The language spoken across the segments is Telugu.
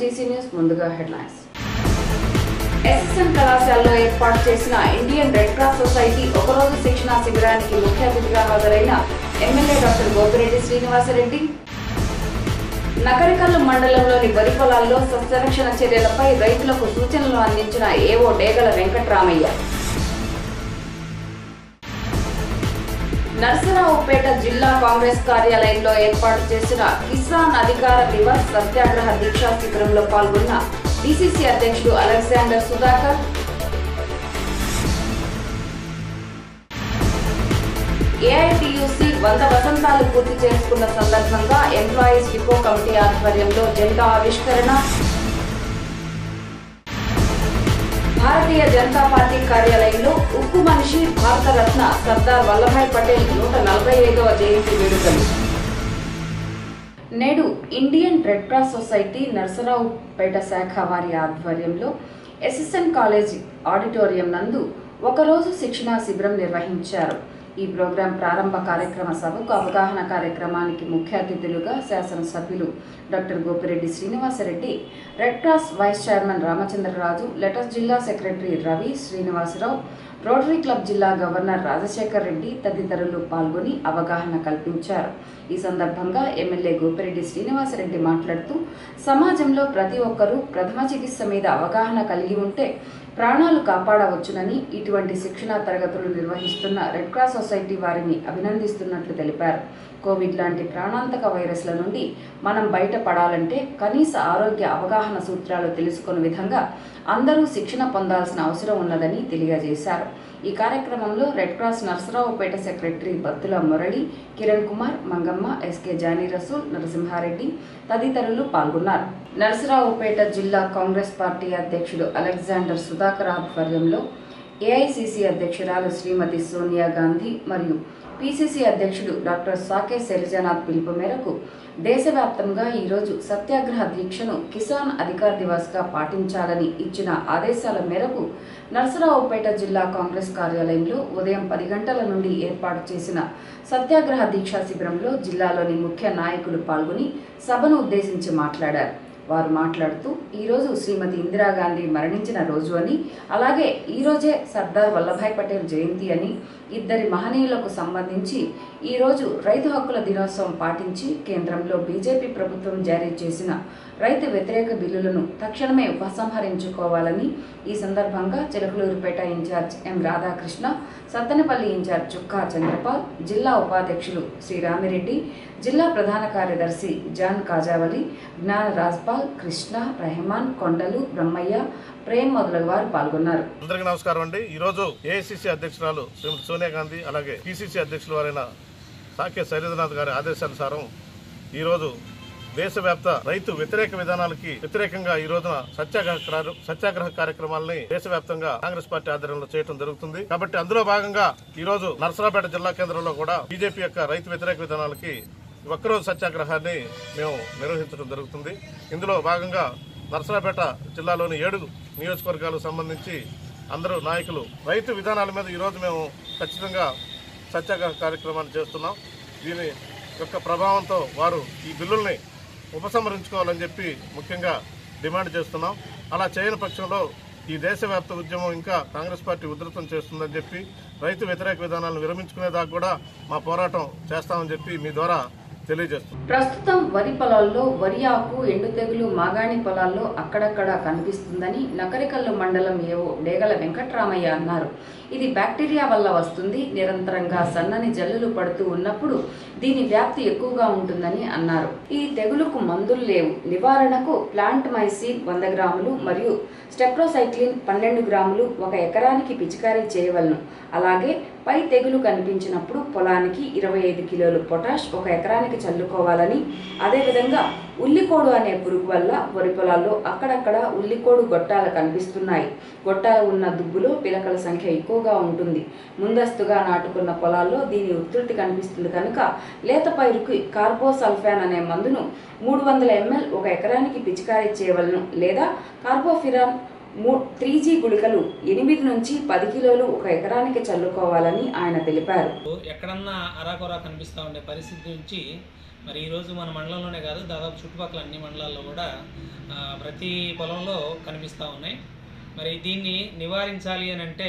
జీసీ న్యూస్ ముందుగా హెడ్లైన్స్ ఎస్ఎస్ఎన్ కళాశాలలో ఏర్పాటు చేసిన ఇండియన్ రెడ్ క్రాస్ సొసైటీ ఒకరోజు శిక్షణా శిబిరానికి ముఖ్య అతిథిగా హాజరైన ఎమ్మెల్యే డాక్టర్ గోపిరెడ్డి శ్రీనివాసరెడ్డి నకరికల్లు మండలంలోని వరి పొలాల్లో సస్యరక్షణ చర్యలపై రైతులకు సూచనలు అందించిన ఏవో డేగల వెంకట్రామయ్య నరసరావుపేట జిల్లా కాంగ్రెస్ కార్యాలయంలో ఏర్పాటు చేసిన కిసాన్ అధికార దివస్ సత్యాగ్రహ దీక్షా శిబిరంలో పాల్గొన్న డిసిసి అధ్యక్షుడు అలెగ్జాండర్ సుధాకర్ ఏఐటియుసి వంద వసంతాలు పూర్తి చేసుకున్న సందర్భంగా ఎంప్లాయీస్ డిపో కమిటీ ఆధ్వర్యంలో జెండా ఆవిష్కరణ భారతీయ జనతా పార్టీ కార్యాలయంలో ఉక్కు మనిషి భారతరత్న సర్దార్ వల్లభాయ్ పటేల్ నూట నలభై ఐదవ జయంతి వేడుకలు నేడు Indian red cross society Narasaraopet శాఖ వారి ఆధ్వర్యంలో ఎస్ఎస్ఎన్ కాలేజ్ ఆడిటోరియం నందు ఒకరోజు శిక్షణా శిబిరం నిర్వహించారు ఈ ప్రోగ్రాం ప్రారంభ కార్యక్రమ సభకు అవగాహన కార్యక్రమానికి ముఖ్య అతిథులుగా శాసనసభ్యులు doctor Gopireddy Srinivasa Reddy red cross vice chairman Ramachandra Raju లెటర్స్ జిల్లా secretary Ravi Srinivasa Rao Rotary club జిల్లా గవర్నర్ రాజశేఖర్ రెడ్డి తదితరులు పాల్గొని అవగాహన కల్పించారు ఈ సందర్భంగా ఎమ్మెల్యే గోపిరెడ్డి శ్రీనివాసరెడ్డి మాట్లాడుతూ సమాజంలో ప్రతి ఒక్కరూ ప్రథమ చికిత్స మీద అవగాహన కలిగి ఉంటే ప్రాణాలు కాపాడవచ్చునని ఇటువంటి శిక్షణా తరగతులు నిర్వహిస్తున్న రెడ్ క్రాస్ సొసైటీ వారిని అభినందిస్తున్నట్లు తెలిపారు కోవిడ్ లాంటి ప్రాణాంతక వైరస్ల నుండి మనం బయటపడాలంటే కనీస ఆరోగ్య అవగాహన సూత్రాలు తెలుసుకునే విధంగా అందరూ శిక్షణ పొందాల్సిన అవసరం ఉన్నదని తెలియజేశారు ఈ కార్యక్రమంలో red cross Narasaraopet secretary Battula Murali Kiran Kumar Mangamma SK Jani Rasool Narasimha Reddy తదితరులు పాల్గొన్నారు నర్సరావుపేట జిల్లా కాంగ్రెస్ పార్టీ అధ్యక్షుడు అలెగ్జాండర్ సుధాకర్ ఆధ్వర్యంలో ఏఐసిసి అధ్యక్షురాలు శ్రీమతి సోనియా గాంధీ మరియు పిసిసి అధ్యక్షుడు డాక్టర్ సాకే శైలజానాథ్ పిలుపు మేరకు దేశవ్యాప్తంగా ఈరోజు సత్యాగ్రహ దీక్షను కిసాన్ అధికార్ దివాస్గా పాటించాలని ఇచ్చిన ఆదేశాల మేరకు నర్సరావుపేట జిల్లా కాంగ్రెస్ కార్యాలయంలో ఉదయం పది గంటల నుండి ఏర్పాటు చేసిన సత్యాగ్రహ దీక్షా శిబిరంలో జిల్లాలోని ముఖ్య నాయకులు పాల్గొని సభను ఉద్దేశించి మాట్లాడారు వారు మాట్లాడుతూ ఈరోజు శ్రీమతి ఇందిరాగాంధీ మరణించిన రోజు అని అలాగే ఈరోజే సర్దార్ వల్లభాయ్ పటేల్ జయంతి అని ఇద్దరి మహనీయులకు సంబంధించి ఈరోజు రైతు హక్కుల దినోత్సవం పాటించి కేంద్రంలో బీజేపీ ప్రభుత్వం జారీ చేసిన రైతు వ్యతిరేక బిల్లులను తక్షణమే ఉపసంహరించుకోవాలని ఈ సందర్భంగా Chilakaluripet incharge M Radhakrishna Sattenapalli incharge Chukka Chandrapal జిల్లా ఉపాధ్యక్షులు శ్రీ రామిరెడ్డి జిల్లా ప్రధాన కార్యదర్శి జాన్ కాజావలి జ్ఞాన రాజ్పాల్ కృష్ణ రెహమాన్ కొండలు బ్రహ్మయ్య ప్రేమ్ మొదలగు వారు పాల్గొన్నారు అందరికీ నమస్కారం అండి ఈ రోజు ఏఐసిసి అధ్యక్షురాలు శ్రీమతి సోనియా గాంధీ అలాగే పిసిసి అధ్యక్షులు వారైన సాకే శైలేంద్రనాథ్ గారి ఆదేశానుసారం ఈ రోజు దేశవ్యాప్త రైతు వ్యతిరేక విధానాలకి వ్యతిరేకంగా ఈ రోజున సత్యాగ్రహ కార్య- సత్యాగ్రహ కార్యక్రమాలని దేశవ్యాప్తంగా కాంగ్రెస్ పార్టీ ఆధ్వర్యంలో చేయడం జరుగుతుంది కాబట్టి అందులో భాగంగా ఈ రోజు నరసరావుపేట జిల్లా కేంద్రంలో కూడా బీజేపీ యొక్క రైతు వ్యతిరేక విధానాలకి ఒక్కరోజు సత్యాగ్రహాన్ని మేము నిర్వహించడం జరుగుతుంది ఇందులో భాగంగా నరసరావుపేట జిల్లాలోని ఏడు నియోజకవర్గాలకు సంబంధించి అందరూ నాయకులు రైతు విధానాల మీద ఈరోజు మేము ఖచ్చితంగా సత్యాగ్రహ కార్యక్రమాన్ని చేస్తున్నాం దీని యొక్క ప్రభావంతో వారు ఈ బిల్లుల్ని ఉపసంహరించుకోవాలని చెప్పి ముఖ్యంగా డిమాండ్ చేస్తున్నాం అలా చేయని పక్షంలో ఈ దేశవ్యాప్త ఉద్యమం ఇంకా కాంగ్రెస్ పార్టీ ఉధృతం చేస్తుందని చెప్పి రైతు వ్యతిరేక విధానాలను విరమించుకునేదాకా కూడా మా పోరాటం చేస్తామని చెప్పి మీ ద్వారా తెలియజేస్తున్నాం ప్రస్తుతం వరి పొలాల్లో వరి ఆకు ఎండు తెగులు మాగాణి పొలాల్లో అక్కడక్కడ కనిపిస్తుందని నకరికల్లు మండలం ఏవో డేగల వెంకట్రామయ్య అన్నారు ఇది బ్యాక్టీరియా వల్ల వస్తుంది నిరంతరంగా సన్నని జల్లులు పడుతూ ఉన్నప్పుడు దీని వ్యాప్తి ఎక్కువగా ఉంటుందని అన్నారు ఈ తెగులుకు మందులు లేవు నివారణకు ప్లాంట్ మైసిన్ వంద గ్రాములు మరియు స్టెప్రోసైక్లిన్ పన్నెండు గ్రాములు ఒక ఎకరానికి పిచికారీ చేయవలను అలాగే పై తెగులు కనిపించినప్పుడు పొలానికి ఇరవై ఐదు కిలోలు పొటాష్ ఒక ఎకరానికి చల్లుకోవాలని అదేవిధంగా ఉల్లికోడు అనే పురుగు వల్ల వరి పొలాల్లో అక్కడక్కడ ఉల్లికోడు గొట్టాలు కనిపిస్తున్నాయి గొట్టాలు ఉన్న దుబ్బులో పిలకల సంఖ్య ఎక్కువగా ఉంటుంది ముందస్తుగా నాటుకున్న పొలాల్లో దీని ఉధృతి కనిపిస్తుంది కనుక లేత పైరుకి కార్బోసల్ఫాన్ అనే మందును మూడు వందల ఎంఎల్ ఒక ఎకరానికి పిచికారీ చేయవలను లేదా కార్బోఫిరాన్ మూ త్రీ జీ గుళికలు ఎనిమిది నుంచి పది కిలోలు ఒక ఎకరానికి చల్లుకోవాలని ఆయన తెలిపారు ఎక్కడన్నా అరాకొరా కనిపిస్తూ ఉండే పరిస్థితి నుంచి మరి ఈరోజు మన మండలంలోనే కాదు దాదాపు చుట్టుపక్కల అన్ని మండలాల్లో కూడా ఆ, ప్రతి పొలంలో కనిపిస్తూ ఉన్నాయి మరి దీన్ని నివారించాలి అని అంటే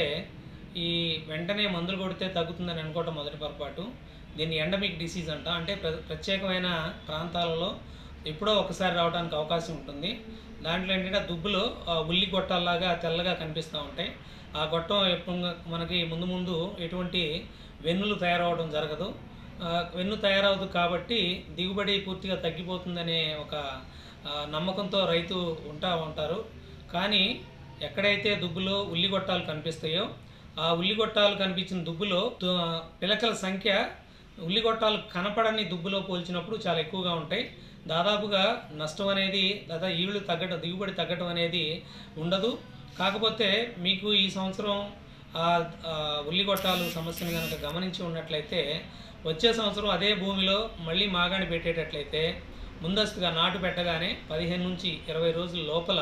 ఈ వెంటనే మందులు కొడితే తగ్గుతుందని అనుకోవటం మొదటి పొరపాటు దీన్ని ఎండమిక్ డిసీజ్ అంట అంటే ప్ర- ప్రత్యేకమైన ప్రాంతాలలో ఎప్పుడో ఒకసారి రావడానికి అవకాశం ఉంటుంది దాంట్లో ఏంటంటే ఆ దుబ్బులు ఆ ఉల్లి గొట్టాల్లాగా తెల్లగా కనిపిస్తూ ఉంటాయి ఆ గొట్టం ఎప్పుడు మనకి ముందు ముందు ఎటువంటి వెన్నులు తయారవడం జరగదు ఆ, వెన్ను తయారవదు కాబట్టి దిగుబడి పూర్తిగా తగ్గిపోతుందనే ఒక ఆ, నమ్మకంతో రైతు ఉంటా ఉంటారు కానీ ఎక్కడైతే దుబ్బులో ఉల్లి గొట్టాలు కనిపిస్తాయో ఆ ఉల్లి గొట్టాలు కనిపించిన దుబ్బులో దు- పిలకల సంఖ్య ఉల్లి గొట్టాలు కనపడని దుబ్బులో పోల్చినప్పుడు చాలా ఎక్కువగా ఉంటాయి దాదాపుగా నష్టం అనేది దాదాపు ఈళ్ళు తగ్గడం దిగుబడి తగ్గడం అనేది ఉండదు కాకపోతే మీకు ఈ సంవత్సరం ఆ ఆ ఉల్లిగొట్టాలు సమస్యను కనుక గమనించి ఉన్నట్లయితే వచ్చే సంవత్సరం అదే భూమిలో మళ్ళీ మాగాణి పెట్టేటట్లయితే ముందస్తుగా నాటు పెట్టగానే పదిహేను నుంచి ఇరవై రోజుల లోపల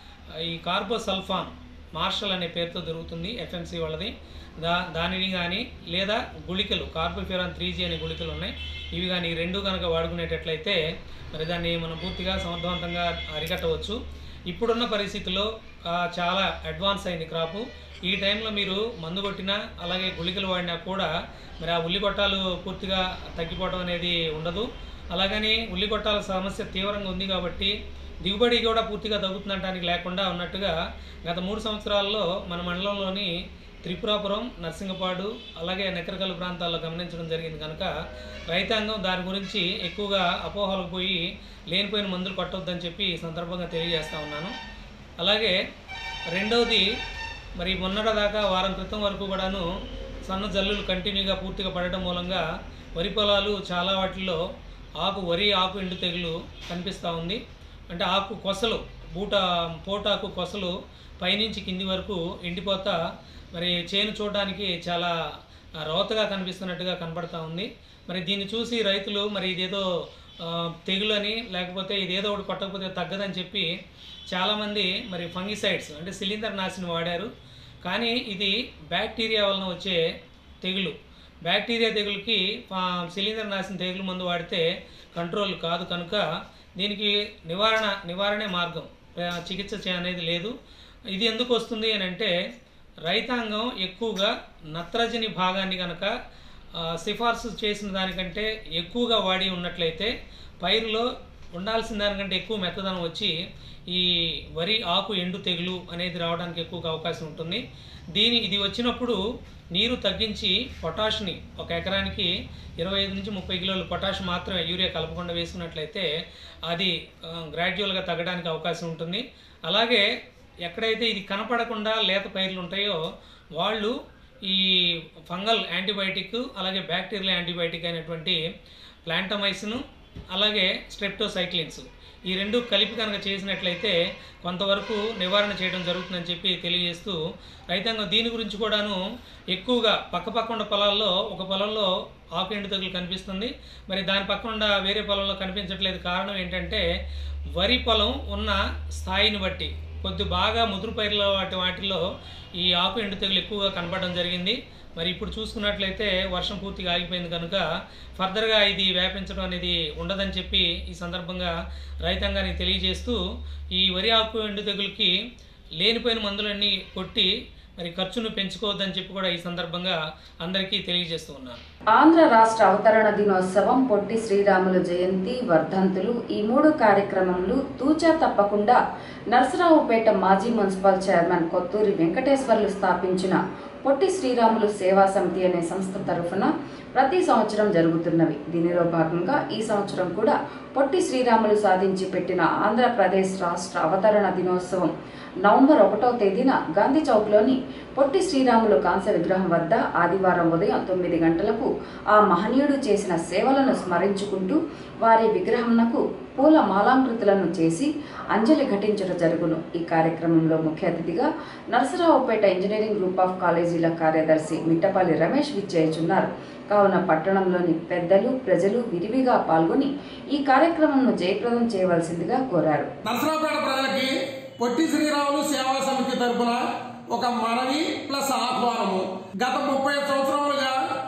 ఈ కార్బోసల్ఫాన్ మార్షల్ అనే పేరుతో దొరుకుతుంది ఎఫ్ఎంసి వాళ్ళది దా దానిని కానీ లేదా గుళికలు కార్బోఫ్యూరాన్ త్రీ జీ అనే గుళికలు ఉన్నాయి ఇవి కానీ ఈ రెండు కనుక వాడుకునేటట్లయితే మరి దాన్ని మనం పూర్తిగా సమర్థవంతంగా అరికట్టవచ్చు ఇప్పుడున్న పరిస్థితుల్లో ఆ, చాలా అడ్వాన్స్ అయింది క్రాపు ఈ టైంలో మీరు మందు కొట్టినా అలాగే గుళికలు వాడినా కూడా మరి ఆ ఉల్లి గొట్టాలు పూర్తిగా తగ్గిపోవడం అనేది ఉండదు అలాగని ఉల్లి గొట్టాల సమస్య తీవ్రంగా ఉంది కాబట్టి దిగుబడి కూడా పూర్తిగా తగ్గుతుందనడానికి లేకుండా ఉన్నట్టుగా గత మూడు సంవత్సరాల్లో మన మండలంలోని త్రిపురాపురం నర్సింగపాడు అలాగే నెకరకల్లు ప్రాంతాల్లో గమనించడం జరిగింది కనుక రైతాంగం దాని గురించి ఎక్కువగా అపోహలకు పోయి లేనిపోయిన మందులు కొట్టొద్దని చెప్పి ఈ సందర్భంగా తెలియజేస్తా ఉన్నాను అలాగే రెండవది మరి మొన్నటి దాకా వారం క్రితం వరకు కూడాను సన్న జల్లులు కంటిన్యూగా పూర్తిగా పడటం మూలంగా వరి పొలాలు చాలా వాటిల్లో ఆకు వరి ఆకు ఎండు తెగులు కనిపిస్తూ ఉంది అంటే ఆకు కొసలు బూట పోటాకు కొసలు పైనుంచి కింది వరకు ఎండిపోతా మరి చేను చూడడానికి చాలా ఆ, రోతగా కనిపిస్తున్నట్టుగా కనపడతా ఉంది మరి దీన్ని చూసి రైతులు మరి ఇదేదో ఆ, తెగులు అని లేకపోతే ఇదేదో ఒకటి కొట్టకపోతే తగ్గదని చెప్పి చాలామంది మరి ఫంగిసైడ్స్ అంటే సిలిండర్ నాశనం వాడారు కానీ ఇది బ్యాక్టీరియా వలన వచ్చే తెగులు బ్యాక్టీరియా తెగులుకి ఆ, సిలిండర్ నాశనం తెగులు మందు వాడితే కంట్రోల్ కాదు కనుక దీనికి నివారణ నివారణే మార్గం ఆ, చికిత్స చే- అనేది లేదు ఇది ఎందుకు వస్తుంది అని అంటే రైతాంగం ఎక్కువగా నత్రజని భాగాన్ని కనుక ఆ, సిఫార్సు చేసిన దానికంటే ఎక్కువగా వాడి ఉన్నట్లయితే పైరులో ఉండాల్సిన దానికంటే ఎక్కువ మెత్తదనం వచ్చి ఈ వరి ఆకు ఎండు తెగులు అనేది రావడానికి ఎక్కువగా అవకాశం ఉంటుంది దీని ఇది వచ్చినప్పుడు నీరు తగ్గించి పొటాష్ని ఒక ఎకరానికి ఇరవై ఐదు నుంచి ముప్పై కిలోలు పొటాష్ మాత్రమే యూరియా కలపకుండా వేసుకున్నట్లయితే అది గ్రాడ్యువల్గా తగ్గడానికి అవకాశం ఉంటుంది అలాగే ఎక్కడైతే ఇది కనపడకుండా లేత పైర్లు ఉంటాయో వాళ్ళు ఈ ఫంగల్ యాంటీబయాటిక్ అలాగే బ్యాక్టీరియల్ యాంటీబయాటిక్ అయినటువంటి ప్లాంటమైసిన్ అలాగే స్ట్రెప్టోసైక్లిన్స్ ఈ రెండు కలిపి కనుక చేసినట్లయితే కొంతవరకు నివారణ చేయడం జరుగుతుందని చెప్పి తెలియజేస్తూ రైతాంగం దీని గురించి కూడాను ఎక్కువగా పక్కపక్క ఉన్న పొలాల్లో ఒక పొలంలో ఆకు ఎండు తెగులు కనిపిస్తుంది మరి దాని పక్కన ఉన్న వేరే పొలంలో కనిపించట్లేదు కారణం ఏంటంటే వరి పొలం ఉన్న స్థాయిని బట్టి కొద్ది బాగా ముదురు పైర్ల వాటి వాటిల్లో ఈ ఆకు ఎండు తెగులు ఎక్కువగా కనపడడం జరిగింది మరి ఇప్పుడు చూసుకున్నట్లయితే వర్షం పూర్తిగా ఆగిపోయింది కనుక ఫర్దర్గా ఇది వ్యాపించడం అనేది ఉండదని చెప్పి ఈ సందర్భంగా రైతాంగానికి తెలియజేస్తూ ఈ వరి ఆకు ఎండు తెగులకి లేనిపోయిన మందులన్నీ కొట్టి మరి ఖర్చును పెంచుకోవద్దని చెప్పి కూడా ఈ సందర్భంగా అందరికీ తెలియజేస్తూ ఉన్నాను ఆంధ్ర రాష్ట్ర అవతరణ దినోత్సవం పొట్టి శ్రీరాములు జయంతి వర్ధంతులు ఈ మూడు కార్యక్రమములు తూచా తప్పకుండా నరసరావుపేట మాజీ మున్సిపల్ చైర్మన్ కొత్తూరి వెంకటేశ్వర్లు స్థాపించిన పొట్టి శ్రీరాములు సేవా సమితి అనే సంస్థ తరఫున ప్రతి సంవత్సరం జరుగుతున్నవి దీనిలో భాగంగా ఈ సంవత్సరం కూడా పొట్టి శ్రీరాములు సాధించి పెట్టిన ఆంధ్రప్రదేశ్ రాష్ట్ర అవతరణ దినోత్సవం నవంబర్ ఒకటో తేదీన గాంధీ చౌక్లోని పొట్టి శ్రీరాములు కాంస్య విగ్రహం వద్ద ఆదివారం ఉదయం తొమ్మిది గంటలకు ఆ మహనీయుడు చేసిన సేవలను స్మరించుకుంటూ వారి విగ్రహంనకు పూల మాలాంకృతులను చేసి అంజలి ఘటించడం జరుగును ఈ కార్యక్రమంలో ముఖ్య అతిథిగా నరసరావుపేట ఇంజనీరింగ్ గ్రూప్ ఆఫ్ కాలేజీల కార్యదర్శి మిట్టపల్లి రమేష్ విచ్చేయుచున్నారు కావున పట్టణంలోని పెద్దలు ప్రజలు విరివిగా పాల్గొని ఈ కార్యక్రమంను జయప్రదం చేయవలసిందిగా కోరారు నరసరావుపేట ప్రజలకి పొట్టి శ్రీరాములు సేవా సమితి తరపున ఒక మనవి ప్లస్ ఆహ్వానము గత ముప్పై సంవత్సరాలుగా మా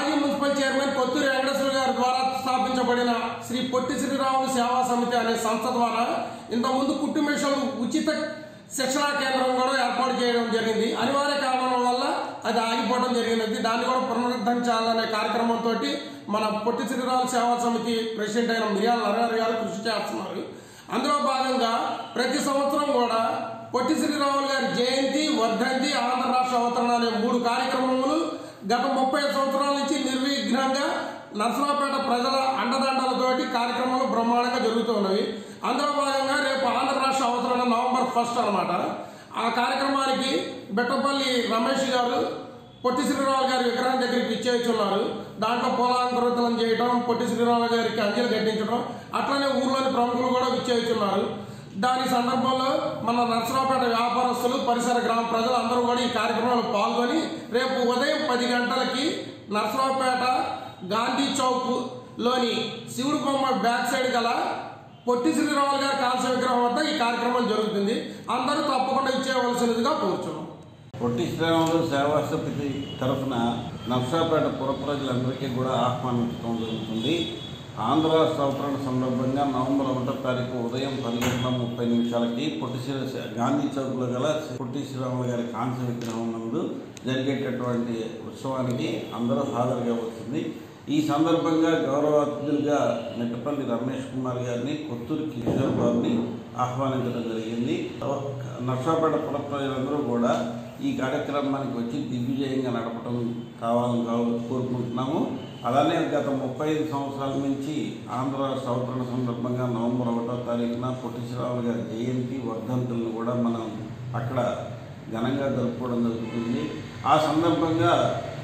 మాజీ మున్సిపల్ చైర్మన్ కొత్తూరి వెంకటేశ్వర గారి ద్వారా స్థాపించబడిన శ్రీ పొట్టి శ్రీరాములు సేవా సమితి అనే సంస్థ ద్వారా ఇంతకుముందు కుట్టు మిషన్లు ఉచిత శిక్షణా కేంద్రం కూడా ఏర్పాటు చేయడం జరిగింది అనివార్య కారణం వల్ల అది ఆగిపోవడం జరిగినది దాన్ని కూడా పునరుద్ధరించాలనే కార్యక్రమంతో మన పొట్టి శ్రీరాములు సేవా సమితి ప్రెసిడెంట్ అయిన మిర్యాల నరహరి గారు కృషి చేస్తున్నారు అందులో భాగంగా ప్రతి సంవత్సరం కూడా పొట్టి శ్రీరాములు గారి జయంతి వర్ధంతి ఆంధ్ర రాష్ట్ర అవతరణ అనే మూడు కార్యక్రమములు గత ముప్పై సంవత్సరాల నుంచి నిర్విఘ్నంగా నర్సరావుపేట ప్రజల అండదండలతోటి కార్యక్రమాలు బ్రహ్మాండంగా జరుగుతూ ఉన్నవి అందులో భాగంగా రేపు ఆంధ్ర రాష్ట్ర అవతరణ నవంబర్ ఫస్ట్ అన్నమాట ఆ కార్యక్రమానికి బెట్టపల్లి రమేష్ గారు పొట్టి శ్రీరాములు గారి విగ్రహం దగ్గరికి ఇచ్చేస్తున్నారు దాంట్లో పోలాంకృతం చేయడం పొట్టి శ్రీరాములు గారికి అంజలి కట్టించడం అట్లనే ఊర్లోని ప్రముఖులు కూడా ఇచ్చేస్తున్నారు దాని సందర్భంలో మన నర్సరావుపేట వ్యాపారస్తులు పరిసర గ్రామ ప్రజలు అందరూ కూడా ఈ కార్యక్రమంలో పాల్గొని రేపు ఉదయం పది గంటలకి నర్సరావుపేట గాంధీ చౌక్ లోని శివుడు బొమ్మ బ్యాక్ సైడ్ గల పొట్టి శ్రీరాములు గారి కాంస్య విగ్రహం వద్ద ఈ కార్యక్రమం జరుగుతుంది అందరూ తప్పకుండా ఇచ్చేయవలసినదిగా కోరుచున్నాం పొట్టి శ్రీరాములు సేవా సమితి తరఫున నర్సాపేట పుర ప్రజలందరికీ కూడా ఆహ్వానించడం జరుగుతుంది ఆంధ్ర రాష్ట్ర అవతరణ సందర్భంగా నవంబర్ ఒకటో తారీఖు ఉదయం పది గంటల ముప్పై నిమిషాలకి పొట్టి శ్రీ గాంధీ చౌక్లో గల పొట్టి శ్రీరాములు గారి కాంస్య విగ్రహం నందు జరిగేటటువంటి ఉత్సవానికి అందరూ హాజరుగా వస్తుంది ఈ సందర్భంగా గౌరవ అతిథులుగా మెట్టపల్లి రమేష్ కుమార్ గారిని కొత్తూరు కిషోర్ బాబుని ఆహ్వానించడం జరిగింది నర్సాపేట పుర ప్రజలందరూ కూడా ఈ కార్యక్రమానికి వచ్చి దిగ్విజయంగా నడపడం కావాలని కావ- కోరుకుంటున్నాము అలానే గత ముప్పై ఐదు సంవత్సరాల నుంచి ఆంధ్ర రాష్ట్ర అవతరణ సందర్భంగా నవంబర్ ఒకటో తారీఖున పొట్టి శ్రీరాములు గారి జయంతి వర్ధంతులను కూడా మనం అక్కడ ఘనంగా జరుపుకోవడం జరుగుతుంది ఆ సందర్భంగా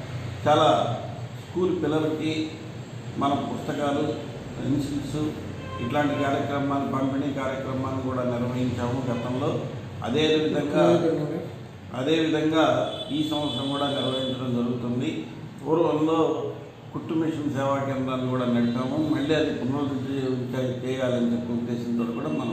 చాలా స్కూల్ పిల్లలకి మన పుస్తకాలు పెన్సిల్స్ ఇట్లాంటి కార్యక్రమాలు పంపిణీ కార్యక్రమాలు కూడా నిర్వహించాము గతంలో అదేవిధంగా అదేవిధంగా ఈ సంవత్సరం కూడా నిర్వహించడం జరుగుతుంది పూర్వంలో కుట్టు మిషన్ సేవా కేంద్రాన్ని కూడా నడిపాము మళ్ళీ అది పునరుద్ధరించ చేయాలని చెప్పే ఉద్దేశంతో కూడా మనం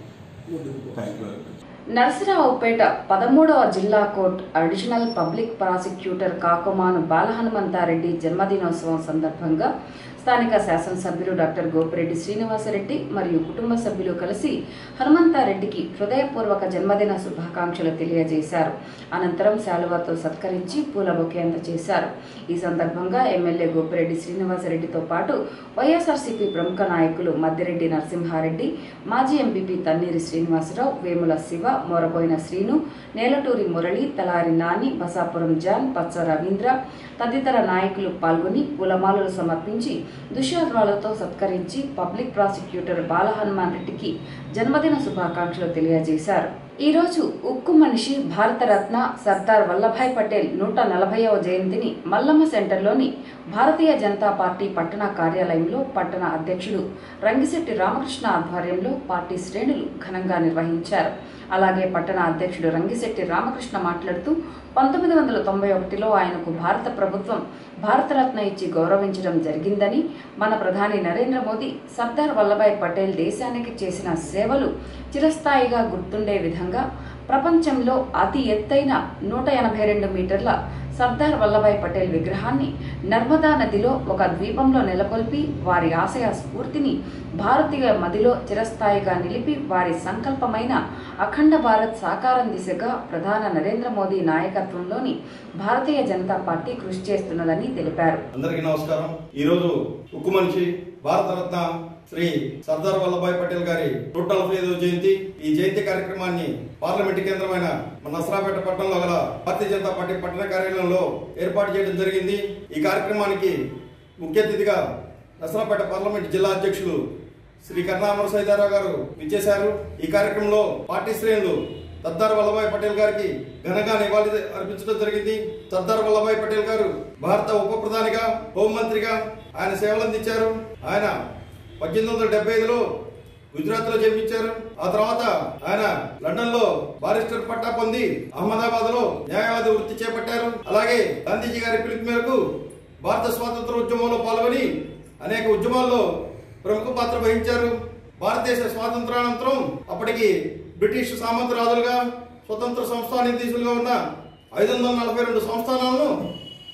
థ్యాంక్ యూ నరసరావుపేట పదమూడవ జిల్లా court additional public prosecutor Kakumanu Balahanumantha Reddy జన్మదినోత్సవం సందర్భంగా స్థానిక శాసనసభ్యులు డాక్టర్ గోపిరెడ్డి శ్రీనివాసరెడ్డి మరియు కుటుంబ సభ్యులు కలిసి హనుమంతారెడ్డికి హృదయపూర్వక జన్మదిన శుభాకాంక్షలు తెలియజేశారు అనంతరం శాలువాతో సత్కరించి పూల బొకే అందజేశారు ఈ సందర్భంగా ఎమ్మెల్యే గోపిరెడ్డి శ్రీనివాసరెడ్డితో పాటు వైఎస్ఆర్సీపీ ప్రముఖ నాయకులు మద్దిరెడ్డి నరసింహారెడ్డి మాజీ ఎంపీపీ తన్నీరి శ్రీనివాసరావు వేముల శివ మోరబోయిన శ్రీను నేలటూరి మురళి తలారి నాని బసాపురం జాన్ పచ్చ రవీంద్ర తదితర నాయకులు పాల్గొని పూలమాలలు సమర్పించి దుశ్శాద్వాలతో సత్కరించి పబ్లిక్ ప్రాసిక్యూటర్ బాలహనుమాన్ రెడ్డికి జన్మదిన శుభాకాంక్షలు తెలియజేశారు ఈ రోజు ఉక్కు మనిషి భారతరత్న సర్దార్ వల్లభాయ్ పటేల్ నూట నలభైవ జయంతిని మల్లమ్మ సెంటర్లోని భారతీయ జనతా పార్టీ పట్టణ కార్యాలయంలో పట్టణ అధ్యక్షుడు రంగిశెట్టి రామకృష్ణ ఆధ్వర్యంలో పార్టీ శ్రేణులు ఘనంగా నిర్వహించారు అలాగే పట్టణ అధ్యక్షుడు రంగిశెట్టి రామకృష్ణ మాట్లాడుతూ పంతొమ్మిది వందల తొంభై ఒకటిలో ఆయనకు భారత ప్రభుత్వం భారతరత్న ఇచ్చి గౌరవించడం జరిగిందని మన ప్రధాని నరేంద్ర మోదీ సర్దార్ వల్లభాయ్ పటేల్ దేశానికి చేసిన సేవలు చిరస్థాయిగా గుర్తుండే విధంగా ప్రపంచంలో అతి ఎత్తైన నూట ఎనభై రెండు మీటర్ల సర్దార్ వల్లభాయ్ పటేల్ విగ్రహాన్ని నర్మదా నదిలో ఒక ద్వీపంలో నెలకొల్పి వారి ఆశయ స్ఫూర్తిని భారతీయ మదిలో చిరస్థాయిగా నిలిపి వారి సంకల్పమైన అఖండ భారత్ సాకారం దిశగా ప్రధాన నరేంద్ర మోదీ నాయకత్వంలోని భారతీయ జనతా పార్టీ కృషి చేస్తున్నదని తెలిపారు అందరికీ నమస్కారం ఈరోజు ఉక్కు మనిషి భారతరత్న శ్రీ సర్దార్ వల్లభాయ్ పటేల్ గారి నూట నలభై ఐదవ జయంతి ఈ జయంతి కార్యక్రమాన్ని పార్లమెంట్ కేంద్రమైన మన నసరాపేట పట్టణంలో గల భారతీయ జనతా పార్టీ పట్టణ కార్యాలయంలో ఏర్పాటు చేయడం జరిగింది ఈ కార్యక్రమానికి ముఖ్య అతిథిగా నసరాపేట పార్లమెంట్ జిల్లా అధ్యక్షులు శ్రీ కర్ణామర సైదారావు గారు విచ్చేశారు ఈ కార్యక్రమంలో పార్టీ శ్రేణులు సర్దార్ వల్లభాయ్ పటేల్ గారికి ఘనంగా నివాళి అర్పించడం జరిగింది సర్దార్ వల్లభాయ్ పటేల్ గారు భారత ఉప ప్రధానిగా హోంమంత్రిగా ఆయన సేవలు అందించారు ఆయన పద్దెనిమిది వందల డెబ్బై ఐదులో గుజరాత్ లో జన్మించారు ఆ తర్వాత ఆయన లండన్ లో బారిస్టర్ పట్టా పొంది అహ్మదాబాద్ లో న్యాయవాది వృత్తి చేపట్టారు అలాగే గాంధీజీ గారి పిలుపు మేరకు భారత స్వాతంత్ర ఉద్యమంలో పాల్గొని అనేక ఉద్యమాల్లో ప్రముఖ పాత్ర వహించారు భారతదేశ స్వాతంత్రానంతరం అప్పటికి బ్రిటిష్ సామంత రాజులుగా స్వతంత్ర సంస్థానాధీశులుగా ఉన్న ఐదు వందల నలభై రెండు సంస్థానాలను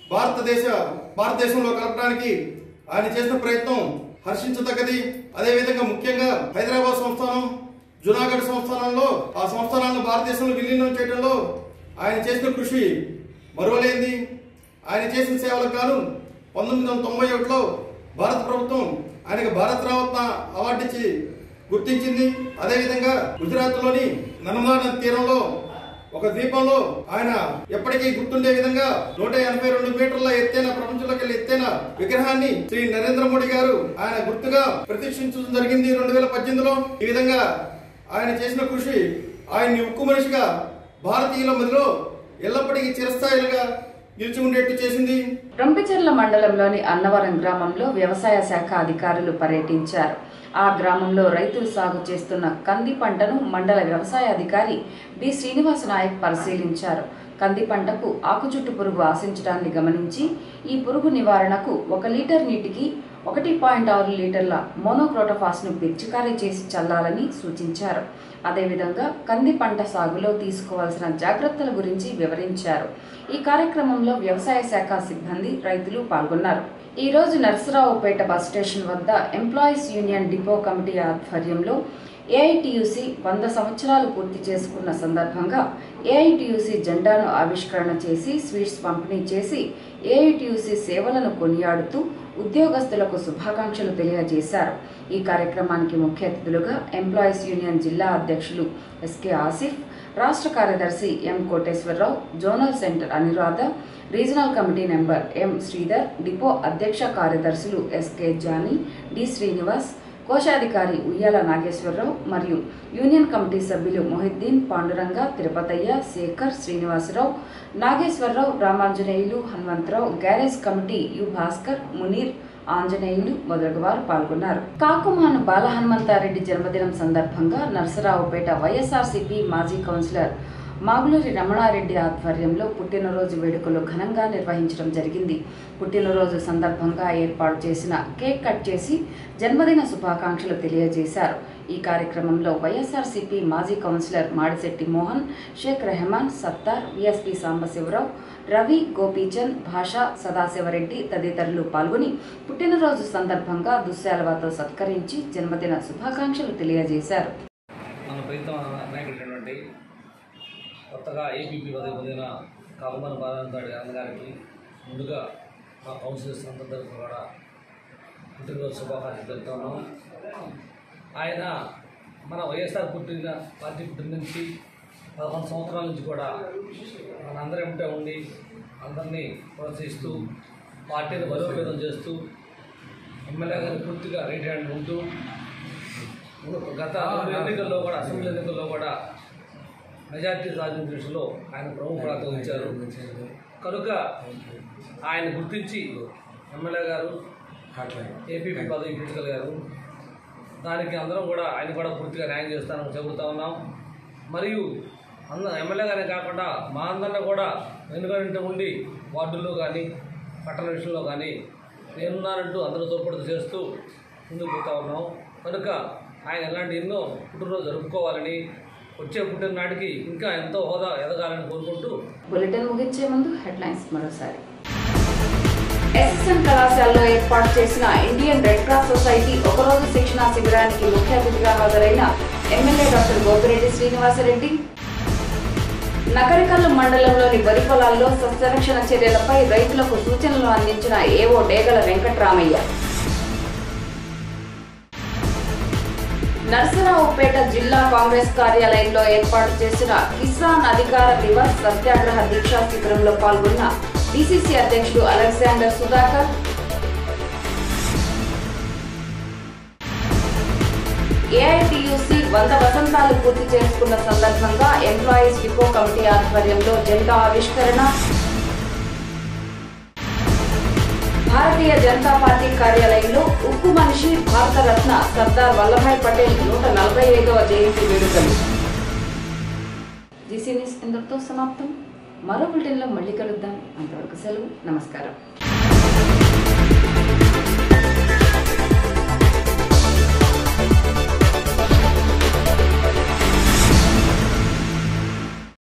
భారతదేశ భారతదేశంలో కలపడానికి ఆయన చేసిన ప్రయత్నం హర్షించదగ్గది అదేవిధంగా ముఖ్యంగా హైదరాబాద్ సంస్థానం జునాగఢ్ సంస్థానంలో ఆ సంస్థానాలను భారతదేశంలో విలీనం చేయడంలో ఆయన చేసిన కృషి మరువలేంది ఆయన చేసిన సేవలకు గాను పంతొమ్మిది వందల తొంభై ఒకటిలో భారత ప్రభుత్వం ఆయనకు భారత రత్న అవార్డు ఇచ్చి గుర్తించింది అదేవిధంగా గుజరాత్లోని నర్మదా నది తీరంలో ఒక ద్వీపంలో ఆయన ఎప్పటికీ గుర్తుండే విధంగా నూట ఎనభై రెండు మీటర్ల ఎత్తైన ప్రపంచంలోకి వెళ్ళి ఎత్తైన విగ్రహాన్ని శ్రీ నరేంద్ర మోడీ గారు ఆయన గుర్తుగా ప్రతిష్ఠించడం జరిగింది రెండు వేల పద్దెనిమిదిలో ఈ విధంగా ఆయన చేసిన కృషి ఆయన్ని ఉక్కు మనిషిగా భారతీయుల మధ్యలో ఎల్లప్పటికీ చిరస్థాయిలుగా నిలిచి ఉండేట్టు చేసింది రంపిచెర్ల మండలంలోని అన్నవరం గ్రామంలో వ్యవసాయ శాఖ అధికారులు పర్యటించారు ఆ గ్రామంలో రైతులు సాగు చేస్తున్న కంది పంటను మండల వ్యవసాయ అధికారి బి శ్రీనివాస నాయక్ పరిశీలించారు కంది పంటకు ఆకుచుట్టు పురుగు ఆశించడాన్ని గమనించి ఈ పురుగు నివారణకు ఒక లీటర్ నీటికి ఒకటి పాయింట్ ఆరు లీటర్ల మోనోక్రోటోఫాస్ను పిచికారీ చేసి చల్లాలని సూచించారు అదేవిధంగా కంది పంట సాగులో తీసుకోవాల్సిన జాగ్రత్తల గురించి వివరించారు ఈ కార్యక్రమంలో వ్యవసాయ శాఖ సిబ్బంది రైతులు పాల్గొన్నారు ఈ రోజు నరసరావుపేట బస్ స్టేషన్ వద్ద ఎంప్లాయీస్ యూనియన్ డిపో కమిటీ ఆధ్వర్యంలో ఏఐటియుసి వంద సంవత్సరాలు పూర్తి చేసుకున్న సందర్భంగా ఏఐటియుసి జెండాను ఆవిష్కరణ చేసి స్వీట్స్ పంపిణీ చేసి ఏఐటియుసి సేవలను కొనియాడుతూ ఉద్యోగస్తులకు శుభాకాంక్షలు తెలియజేశారు ఈ కార్యక్రమానికి ముఖ్య అతిథులుగా ఎంప్లాయీస్ యూనియన్ జిల్లా అధ్యక్షులు ఎస్కే ఆసిఫ్ రాష్ట్ర కార్యదర్శి M Koteswara Rao zonal centre Anuradha regional committee member M Sridhar depot అధ్యక్ష కార్యదర్శులు ఎస్కే జానీ డి శ్రీనివాస్ కోశాధికారి ఉయ్యాల నాగేశ్వరరావు మరియు యూనియన్ కమిటీ సభ్యులు Mohiddin Panduranga Tirupatayya Sekhar Srinivasa Rao Nageswara Rao Ramanjaneyulu Hanumantha Rao garage committee U Bhaskar Munir Anjaneyulu మొదలగు వారు పాల్గొన్నారు కాకుమాను బాల హనుమంతారెడ్డి జన్మదినం సందర్భంగా నర్సరావుపేట వైఎస్ఆర్సీపీ మాజీ కౌన్సిలర్ మాగులూరి రమణారెడ్డి ఆధ్వర్యంలో పుట్టినరోజు వేడుకలు ఘనంగా నిర్వహించడం జరిగింది పుట్టినరోజు సందర్భంగా ఏర్పాటు చేసిన కేక్ కట్ చేసి జన్మదిన శుభాకాంక్షలు తెలియజేశారు ఈ కార్యక్రమంలో వైఎస్ఆర్సీపీ మాజీ కౌన్సిలర్ మాడిశెట్టి మోహన్ షేక్ రెహమాన్ సత్తార్ విఎస్పీ సాంబశివరావు రవి గోపీచంద్ భాష సదాశివరెడ్డి తదితరులు పాల్గొని పుట్టినరోజు సందర్భంగా దుశ్శాలవాతో సత్కరించి జన్మదిన శుభాకాంక్షలు తెలియజేశారు మన ప్రీతం నాయకుడైనటువంటి కొత్తగా ఏపీపీ పదవి పొందిన కాకుమాన బాలంతాడి అన్నగారికి ముందుగా మా కౌన్సిలర్స్ అందరికీ కూడా పుట్టినరోజు శుభాకాంక్షలు తెలుపుతున్నాం ఆయన మన వైఎస్ఆర్ పుట్టిన పార్టీ పుట్టిన నుంచి పదకొండు సంవత్సరాల నుంచి కూడా మనందరం ఏమిటో ఉండి అందరినీ ప్రోత్సహిస్తూ పార్టీని బలోపేతం చేస్తూ ఎమ్మెల్యే గారిని పూర్తిగా రైట్ హ్యాండ్ ఉంటూ గత రెండు ఎన్నికల్లో కూడా అసెంబ్లీ ఎన్నికల్లో కూడా మెజార్టీ సాధించిన దృష్టిలో ఆయన ప్రముఖ పాత్ర వహించారు కనుక ఆయన గుర్తించి ఎమ్మెల్యే గారు ఏపీపీ పదవి పెట్టగలిగారు దానికి అందరం కూడా ఆయన కూడా పూర్తిగా న్యాయం చేస్తానని చెబుతా ఉన్నాం మరియు అంద ఎమ్మెల్యే గారే కాకుండా మా అందరిని కూడా వెనుకంటే ఉండి వార్డుల్లో కానీ పట్టణ విషయంలో కానీ నేనున్నానంటూ అందరూ తోడ్పడుతూ చేస్తూ ముందుకు పోతా ఉన్నాం కనుక ఆయన ఇలాంటి ఎన్నో పుట్టినరోజు జరుపుకోవాలని వచ్చే పుట్టిన నాటికి ఇంకా ఎంతో హోదా ఎదగాలని కోరుకుంటూ బులెటిన్ ముగించే ముందు హెడ్లైన్స్ మరోసారి ఎస్ఎస్ఎన్ కళాశాలలో ఏర్పాటు చేసిన ఇండియన్ రెడ్ క్రాస్ సొసైటీ ఒకరోజు శిక్షణా శిబిరానికి ముఖ్య అతిథిగా హాజరైన ఎమ్మెల్యే డాక్టర్ గోపిరెడ్డి శ్రీనివాసరెడ్డి నకరికల్లు మండలంలోని వరి పొలాల్లో సస్యరక్షణ చర్యలపై రైతులకు సూచనలు అందించిన ఏవో డేగల వెంకట్రామయ్య నరసరావుపేట జిల్లా కాంగ్రెస్ కార్యాలయంలో ఏర్పాటు చేసిన కిసాన్ అధికార దివస్ సత్యాగ్రహ దీక్షా శిబిరంలో పాల్గొన్న డిసిసి అధ్యక్షుడు అలెగ్జాండర్ సుధాకర్ ఏఐటియుసి వంద వసంతాలు పూర్తి చేసుకున్న సందర్భంగా ఎంప్లాయీస్ డిపో కమిటీ ఆధ్వర్యంలో జెండా ఆవిష్కరణ భారతీయ జనతా పార్టీ కార్యాలయంలో ఉక్కు మనిషి భారతరత్న సర్దార్ వల్లభాయ్ పటేల్ నూట నలభై ఐదవ జయంతి వేడుకలు జీసీ న్యూస్ ఇంతటితో సమాప్తం మరో బులెటిన్లో మళ్ళీ కలుద్దాం అంతవరకు సెలవు నమస్కారం